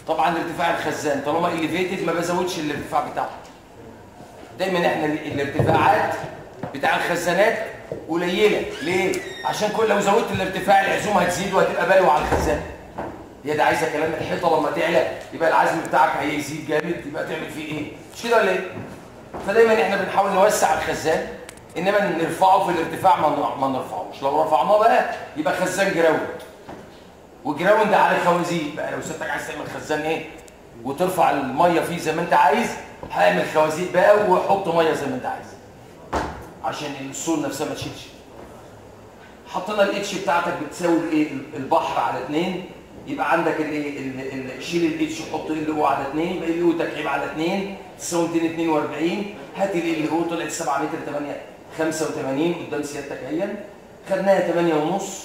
طبعا ارتفاع الخزان طالما اليفيتد ما بزودش الارتفاع بتاعه دايما احنا الارتفاعات بتاع الخزانات قليله ليه عشان كل لو زودت الارتفاع العزوم هتزيد وهتبقى بلوى على الخزان هي ده عايزه كلام الحيطه لما تعلى يبقى العزم بتاعك هيزيد جامد يبقى تعمل فيه ايه مش كده ولا ايه فدايما احنا بنحاول نوسع الخزان انما نرفعه في الارتفاع ما ما نرفعوش لو رفعناه بقى يبقى خزان جراوند وجراوند على خوازيق بقى لو سيادتك عايز تعمل خزان ايه وترفع الميه فيه زي ما انت عايز هعمل خوازيق بقى وحط ميه زي ما انت عايز عشان السور نفسها ما تشيلش حطينا الاتش بتاعتك بتساوي الايه البحر على 2 يبقى عندك الايه ال- ال- شيل الاتش حط ال او على 2 يبقى ال او تكعيب على 2 تساوي 242 هات ال او طلعت 7 متر 8 85 قدام سيادتك اهي خدناها 8 ونص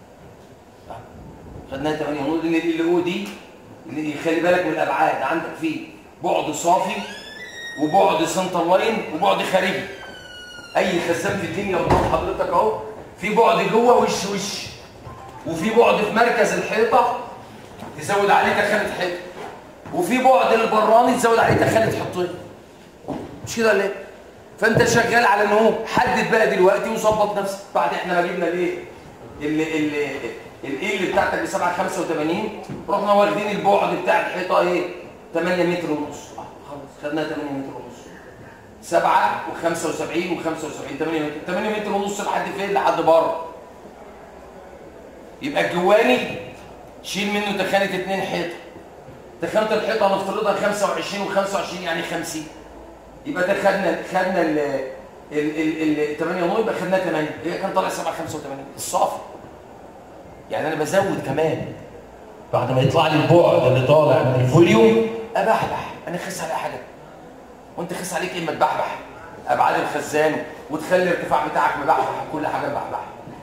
خدناها 8 ونص لان ال او دي اللي خلي بالك من الابعاد عندك فيه بعد صافي وبعد سنتر لاين وبعد خارجي اي خزان في الدنيا قدام حضرتك اهو في بعد جوه وش وش وفي بعد في مركز الحيطه تزود عليه تخانه حيطه وفي بعد البراني تزود عليه تخانه حيطين مش كده ولا ايه فانت شغال على ان هو حدد بقى دلوقتي وظبط نفسك بعد احنا ما جبنا الايه اللي اللي الايه بتاعتك ب 785 رحنا واخدين البعد بتاع الحيطه ايه 8 متر ونص آه، خلاص خدناها 8 متر ونص 7 و75 و75 8 متر 8 متر ونص لحد فين لحد بره يبقى الجواني شيل منه تخانه اتنين حيطه تخانه الحيطه هنفترضها 25 و25 يعني 50 يبقى ده خدنا خدنا ال ال ال 8 ونص يبقى خدناه 8 هي كان طالع 7 85 الصافي يعني انا بزود كمان بعد ما يطلع لي البعد اللي طالع من الفوليوم ابحبح انا خس على حاجه وانت خس عليك ايه ما تبحبح ابعاد الخزان وتخلي الارتفاع بتاعك مبحبح كل حاجه مبحبح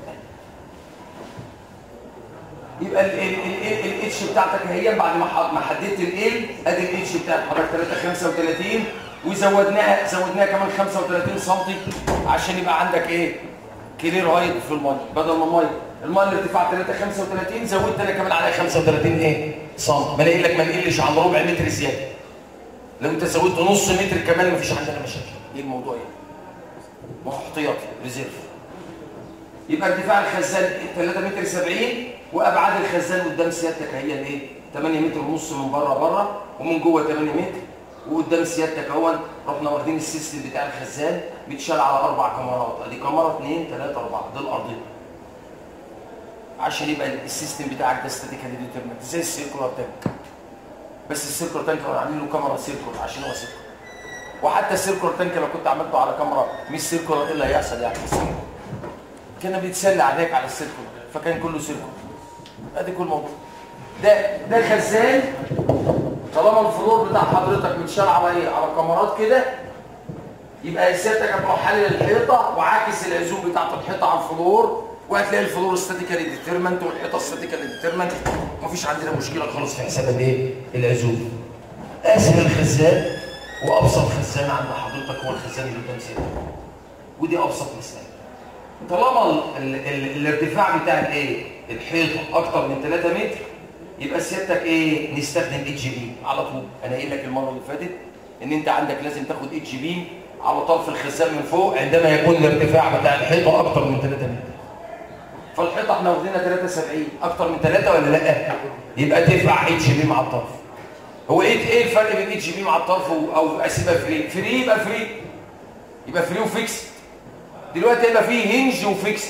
يبقى الاتش بتاعتك هي بعد ما ح- ما حددت ال ادي الاتش بتاعت حضرتك 335 وزودناها زودناها كمان 35 سم عشان يبقى عندك ايه كلير هايت في الميه بدل ما الميه الميه الارتفاع 335 زودت انا كمان عليها 35 ايه سم بلاقي لك ما نقلش عن ربع متر زياده لو انت زودت نص متر كمان مفيش عندنا مشاكل ايه الموضوع ايه ما هو احتياطي ريزيرف يبقى ارتفاع الخزان 3 متر 70 وابعاد الخزان قدام سيادتك هي الايه 8 متر ونص من بره بره ومن جوه 8 متر وقدام سيادتك اهو رحنا واخدين السيستم بتاع الخزان بيتشال على اربع كاميرات ادي كاميرا 2 3 4 ده الارضيه عشان يبقى السيستم بتاعك ده ستاتيكالي ديترمنت زي السيركولار تانك بس السيركولار تانك كانوا عاملين له كاميرا سيركولار عشان هو سيركولار وحتى السيركولار تانك لو كنت عملته على كاميرا مش سيركولار ايه اللي هيحصل يعني كان بيتسلى عليك على السيركولار فكان كله سيركولار ادي كل موضوع ده ده خزان طالما الفلور بتاع حضرتك متشال على ايه على كاميرات كده يبقى سيادتك هتروح حلل الحيطه وعاكس العزوم بتاعت الحيطه على الفلور وهتلاقي الفلور استاتيكالي ديترمنت والحيطه استاتيكالي ديترمنت مفيش عندنا مشكله خالص في حساب الايه العزوم اسهل خزان وابسط خزان عند حضرتك هو الخزان اللي قدام سيادتك ودي ابسط مساله طالما ال ال الارتفاع بتاع الايه الحيطه اكتر من 3 متر يبقى سيادتك ايه نستخدم اتش بي على طول انا قايل لك المره اللي فاتت ان انت عندك لازم تاخد اتش بي على طرف الخزان من فوق عندما يكون الارتفاع بتاع الحيطه اكتر من 3 متر فالحيطه احنا واخدينها 73 اكتر من 3 ولا لا يبقى تدفع اتش بي مع الطرف هو ايه ايه الفرق بين اتش بي مع الطرف و- او اسيبها فري فري يبقى فري يبقى فري وفيكس دلوقتي هيبقى فيه هنج وفيكس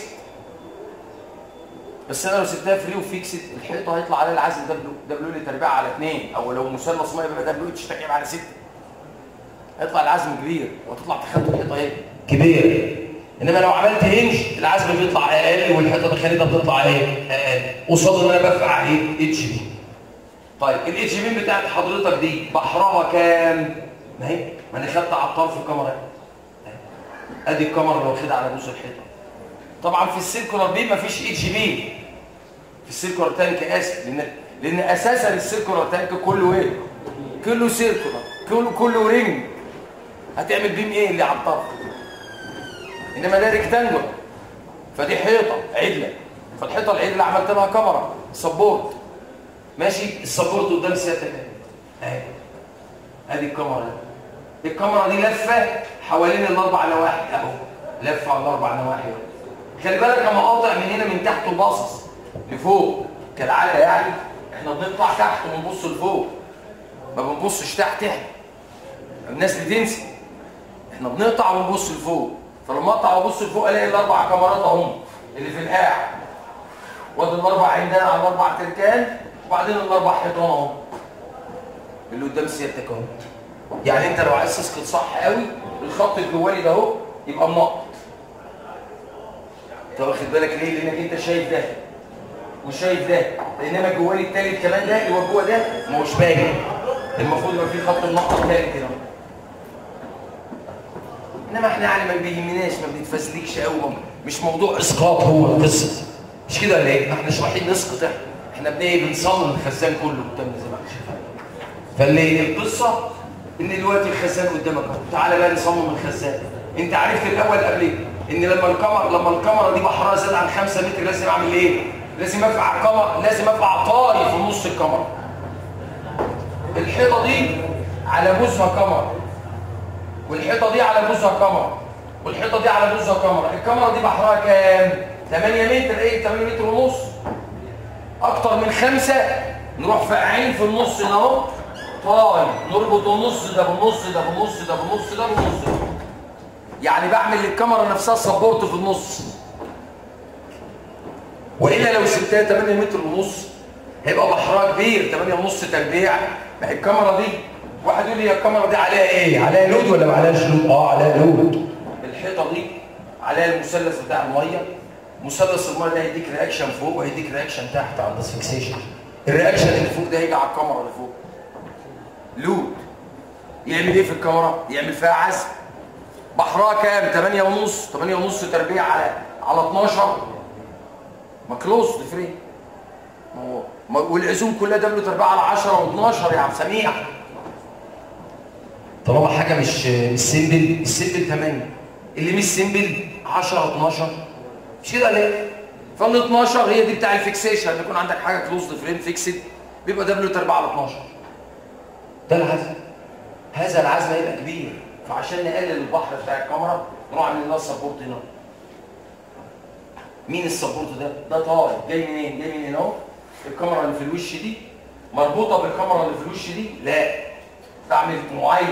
بس انا لو سبتها فري وفيكسد الحيطه هيطلع عليها العزل دبليو دبليو اللي تربيع على 2 او لو مثلث ميه يبقى دبليو اتش تربيع على 6 هيطلع العزم كبير وتطلع تخانه الحيطه ايه كبير انما لو عملت هنج العزم بيطلع اقل والحيطه الخارجيه بتطلع ايه اقل قصاد ان انا بدفع ايه اتش بي طيب الاتش بي بتاعت حضرتك دي بحرها كام ما هي ما انا خدت على الطرف الكاميرا ادي الكاميرا اللي واخدها على بوز الحيطه طبعا في السيركولار بي مفيش اتش بي في السيركولار تانك اسف لان لان اساسا السيركولار تانك كله ايه كله سيركولار كله كله رينج هتعمل بيم ايه اللي على الطرف انما ده ريكتانجل فدي حيطه عدله فالحيطه العدله عملت لها كاميرا سبورت ماشي السبورت قدام سيادتك اهي. اهي ادي الكاميرا دي الكاميرا دي لفه حوالين الاربع نواحي اهو لفه على الاربع نواحي اهو خلي بالك انا قاطع من هنا من تحت وباصص لفوق كالعاده يعني احنا بنطلع تحت ونبص لفوق ما بنبصش تحت احنا الناس بتنسي احنا بنقطع ونبص لفوق فلما اقطع وابص لفوق الاقي الاربع كاميرات اهم اللي في القاع وادي الاربع عيدان على الاربع تركان وبعدين الاربع حيطان اهم اللي قدام سيادتك اهو يعني انت لو عايز تسكت صح قوي الخط الجوالي ده اهو يبقى منقط انت واخد بالك ليه لانك انت شايف ده وشايف ده انما الجوالي التالت كمان ده اللي هو جوه ده ما هوش باين المفروض يبقى في خط منقط تالت كده انما احنا يعني ما بيهمناش ما بنتفزلكش قوي مش موضوع اسقاط هو القصه مش كده ولا ايه؟ احنا مش رايحين نسقط احنا احنا بن بنصمم الخزان كله قدامنا زي ما انت شايف فاللي القصه ان دلوقتي الخزان قدامك اهو تعالى بقى نصمم الخزان انت عرفت الاول قبل ايه؟ ان لما الكاميرا لما الكاميرا دي بحرها زاد عن 5 متر لازم اعمل ايه؟ لازم ارفع الكاميرا لازم ارفع طاري في نص الكاميرا الحيطه دي على بوزها كاميرا والحيطه دي على بوزها كاميرا والحيطه دي على بوزها كاميرا الكاميرا دي بحرها كام 8 متر ايه 8 متر ونص اكتر من خمسة نروح فاقعين في النص هنا اهو طاي نربط النص ده بالنص ده بالنص ده بالنص ده بالنص ده يعني بعمل للكاميرا نفسها سبورت في النص والا لو سبتها 8 متر ونص هيبقى بحرها كبير 8 ونص تربيع ما هي الكاميرا دي واحد يقول لي الكاميرا دي عليها ايه عليها لود ولا ما عليهاش لود اه عليها لود الحيطه دي عليها المثلث بتاع الميه مثلث الميه ده هيديك رياكشن فوق وهيديك رياكشن تحت عند الفيكسيشن الرياكشن اللي فوق ده هيجي على الكاميرا اللي فوق لود يعمل ايه في الكاميرا يعمل فيها عزم بحرها كام 8 ونص 8 ونص تربيع على على 12 ما كلوز فري ما هو ما والعزوم كلها دبليو تربيع على 10 و12 يا عم سميع طالما حاجه مش مش سيمبل السيمبل 8 اللي مش سيمبل 10 12 مش كده ليه فال 12 هي دي بتاع الفيكسيشن لما يكون عندك حاجه كلوزد فريم فيكسد بيبقى دبليو تربيع على 12 ده العزم هذا العزم هيبقى كبير فعشان نقلل البحر بتاع الكاميرا نروح عاملين لها سبورت هنا مين السبورت ده ده طالع جاي منين جاي من هنا اهو الكاميرا اللي في الوش دي مربوطه بالكاميرا اللي في الوش دي لا بعمل معين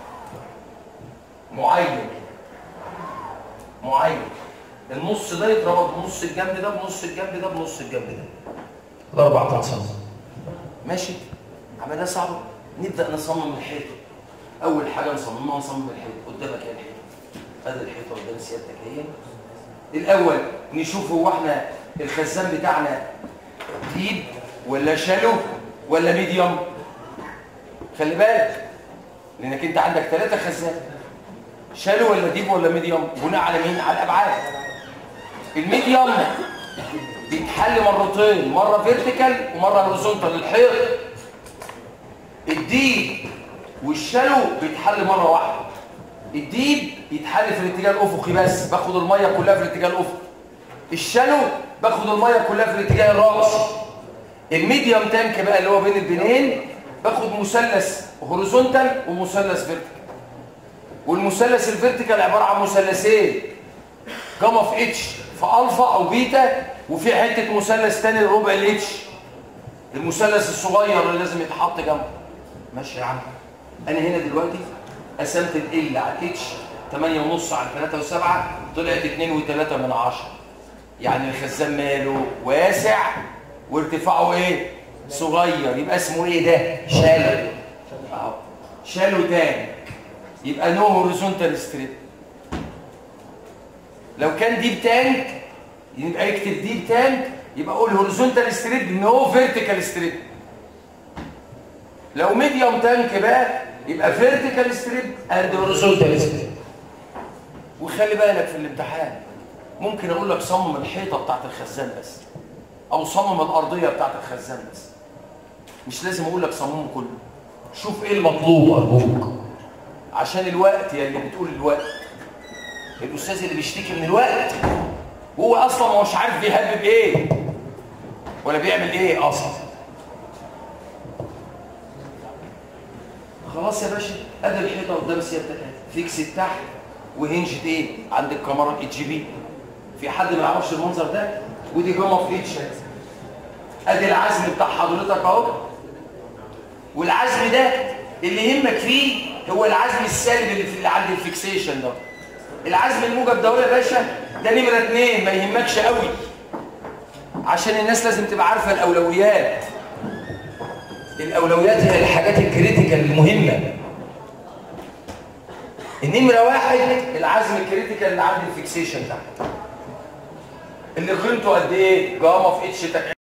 معين معين النص ده يتربط بنص الجنب ده بنص الجنب ده بنص الجنب ده الاربع تنصاص ماشي عمليه صعبه نبدا نصمم الحيطه اول حاجه نصممها نصمم الحيطه قدامك ايه الحيطه ادي الحيطه قدام سيادتك اهي الاول نشوف هو احنا الخزان بتاعنا ديب ولا شالو ولا ميديوم خلي بالك لانك انت عندك ثلاثه خزان شالو ولا ديب ولا ميديوم بناء على مين على الابعاد الميديوم بيتحل مرتين مره فيرتيكال ومره هوريزونتال للحيط الديب والشالو بيتحل مره واحده الديب يتحل في الاتجاه الافقي بس باخد الميه كلها في الاتجاه الافقي الشالو باخد الميه كلها في الاتجاه الراسي الميديوم تانك بقى اللي هو بين البنين باخد مثلث هوريزونتال ومثلث فيرتيكال والمثلث الفيرتيكال عباره عن مثلثين جاما في اتش في الفا او بيتا وفي حته مثلث تاني ربع الاتش المثلث الصغير اللي لازم يتحط جنبه ماشي يا عم انا هنا دلوقتي قسمت ال على الاتش 8 ونص على 3 و7 طلعت 2 و3 من 10 يعني الخزان ماله واسع وارتفاعه ايه صغير يبقى اسمه ايه ده شالو اهو شالو تاني يبقى نو هوريزونتال ستريب لو كان ديب تانك يبقى يكتب ديب تانك يبقى قول هوريزونتال ستريب نو فيرتيكال ستريب لو ميديوم تانك بقى يبقى فيرتيكال ستريب اند هوريزونتال ستريب وخلي بالك في الامتحان ممكن اقول لك صمم الحيطه بتاعت الخزان بس او صمم الارضيه بتاعت الخزان بس مش لازم اقول لك صممه كله شوف ايه المطلوب ارجوك عشان الوقت يا اللي بتقول الوقت الاستاذ اللي بيشتكي من الوقت هو اصلا مش عارف بيهبب ايه ولا بيعمل ايه اصلا خلاص يا باشا ادي الحيطه قدام سيادتك فيكس تحت وهنجت ايه عند الكاميرا اتش بي في حد ما يعرفش المنظر ده ودي جاما في اتش ادي العزم بتاع حضرتك اهو والعزم ده اللي يهمك فيه هو العزم السالب اللي في اللي عند الفيكسيشن ده العزم الموجب ده يا باشا ده نمره اتنين ما يهمكش قوي عشان الناس لازم تبقى عارفه الاولويات الاولويات هي الحاجات الكريتيكال المهمه النمره واحد العزم الكريتيكال اللي عند الفيكسيشن ده اللي قيمته قد ايه جاما في اتش